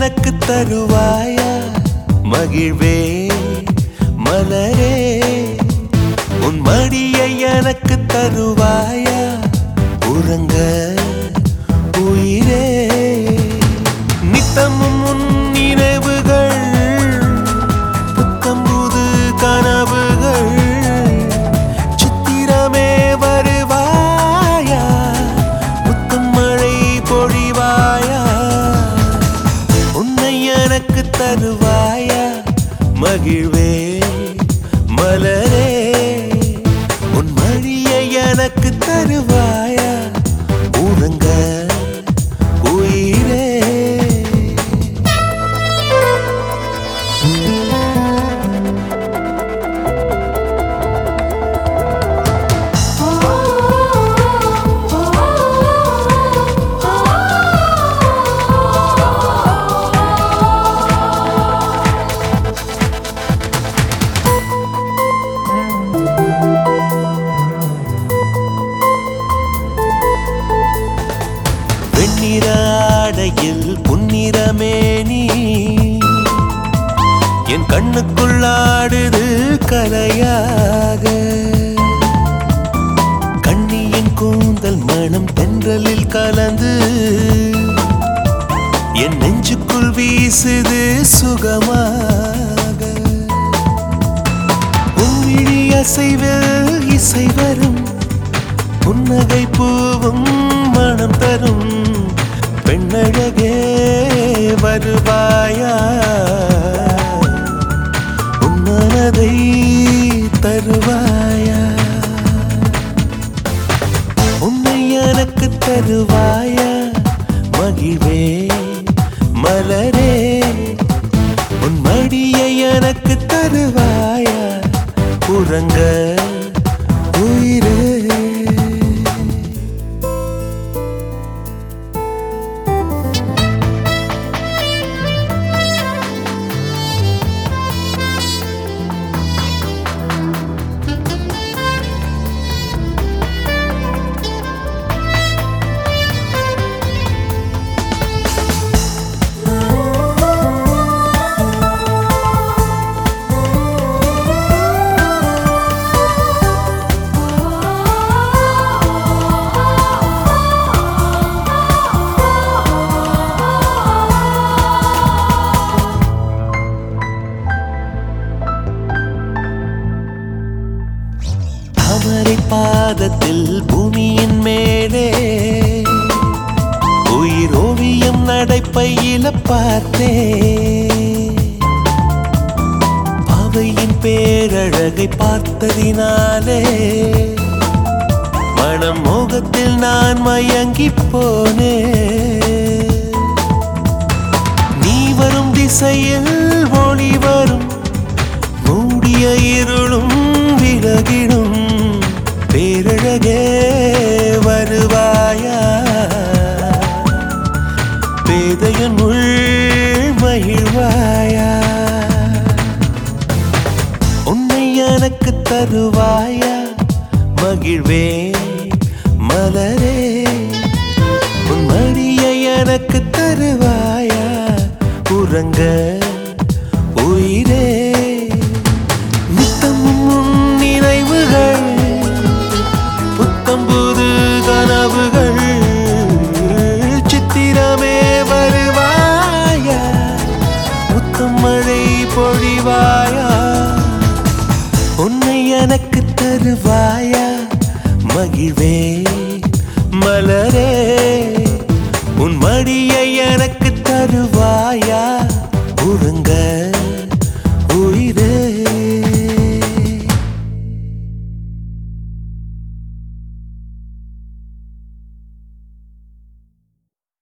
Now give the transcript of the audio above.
எனக்கு தருவாயா மகிழ்வே மலரே உன் மடியை எனக்கு தருவாயா உறங்க உயிரே நித்தமும் உன் நினைவுகள் புத்தம்புது கனவுகள் சித்திரமே வருவாயா முத்தம் மழை பொழிவாயா உன்னை எனக்கு தருவாயா மகிழ்வே மலரே உன் மழியை எனக்கு தருவாயா உறங்க உயிரே வெண்ணிற ஆடையில் புன்னிறமேனி என் கண்ணுக்குள் ஆடுது கலையாக கண்ணியின் கூந்தல் மனம் தென்றலில் கலந்து என் நெஞ்சுக்குள் வீசுது சுகமாக உன்விழி அசைவில் இசை வரும் புன்னகை பூவும் மனம் தரும் பெண்ணழகே வருவாயா உன் மனதை தருவாயா உன்னை எனக்கு தருவாயா மகிழ்வே மலரே உன் மடியை எனக்கு தருவாயா உறங்க உயிரே தாமரை பாதத்தில் பூமியின் மேலே உயிர் ஓவியம் நடைப்பையில பார்த்தே பாவையின் பேரழகை பார்த்ததினாலே மனம் மோகத்தில் நான் மயங்கி போனேன் நீ வரும் திசையில் ஒளி வரும் மூடிய இருளும் விலகிடும் பேரழகே வருவாயா பேதையன் உள் மகிழ்வாயா உன்னை எனக்கு தருவாயா மகிழ்வே மலரே உன் மடியை எனக்கு தருவாயா உறங்க உயிரே நித்தமும் உன் நினைவுகள் புத்தம்புது கனவுகள் சித்திரமே வருவாயா முத்தம் மழை பொழிவாயா உன்னை எனக்கு தருவாயா மகிழ்வே மலரே உன் மடியை எனக்கு தருவாயா